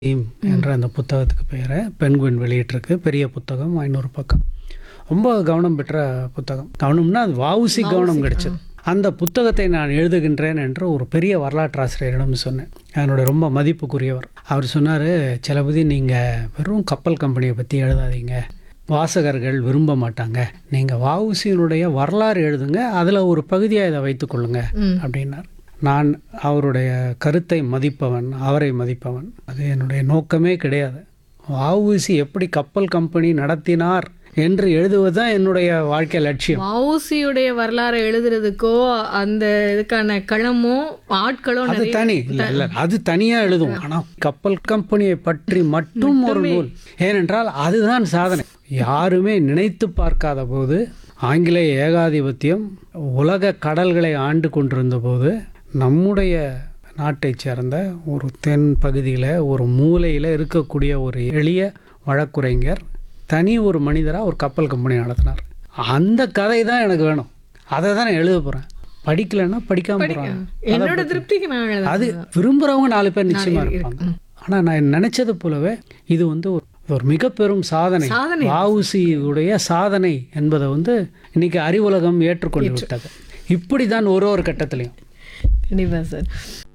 Theme என்ற அந்த புத்தகத்துக்கு பெயரை பெண்குயின் வெளியிட்டிருக்கு பெரிய புத்தகம் ஐநூறு பக்கம் ரொம்ப கவனம் பெற்ற புத்தகம் கவனம்னா அது வாவுசி கவனம் கிடைச்சது அந்த புத்தகத்தை நான் எழுதுகின்றேன் என்று ஒரு பெரிய வரலாற்றாசிரியரிடம் சொன்னேன் என்னோட ரொம்ப மதிப்புக்குரியவர் அவர் சொன்னார் சிலபதி நீங்கள் வெறும் கப்பல் கம்பெனியை பற்றி எழுதாதீங்க வாசகர்கள் விரும்ப மாட்டாங்க நீங்கள் வாவுசியினுடைய வரலாறு எழுதுங்க அதில் ஒரு பகுதியாக இதை வைத்துக்கொள்ளுங்க அப்படின்னார் நான் அவருடைய கருத்தை மதிப்பவன் அவரை மதிப்பவன் அது என்னுடைய நோக்கமே கிடையாது வஉசி எப்படி கப்பல் கம்பெனி நடத்தினார் என்று எழுதுவது தான் என்னுடைய வாழ்க்கை லட்சியம் வவுசியுடைய வரலாறை எழுதுறதுக்கோ அந்த இதுக்கான களமோ ஆட்களோ அது நிறைய தனி இல்ல இல்ல அது தனியா எழுதும் ஆனா கப்பல் கம்பெனியை பற்றி மட்டும் ஒரு நூல் ஏனென்றால் அதுதான் சாதனை யாருமே நினைத்து பார்க்காத போது ஆங்கிலேய ஏகாதிபத்தியம் உலக கடல்களை ஆண்டு கொண்டிருந்த போது நம்முடைய நாட்டைச் சேர்ந்த ஒரு தென் பகுதியில் ஒரு மூலையில் இருக்கக்கூடிய ஒரு எளிய வழக்குரைஞர் தனி ஒரு மனிதராக ஒரு கப்பல் கம்பெனி நடத்தினார் அந்த கதை தான் எனக்கு வேணும் அதை தான் நான் எழுத போகிறேன் படிக்கலைன்னா படிக்காம போகிறாங்க என்னோட திருப்திக்கு நான் எழுத அது விரும்புகிறவங்க நாலு பேர் நிச்சயமாக இருப்பாங்க ஆனால் நான் நினைச்சது போலவே இது வந்து ஒரு ஒரு மிக பெரும் சாதனை சாதனை. வாவுசியுடைய சாதனை என்பதை வந்து இன்னைக்கு அறிவுலகம் ஏற்றுக்கொண்டு விட்டது இப்படி தான் ஒரு ஒரு கட்டத்திலையும் கண்டிப்பா சார்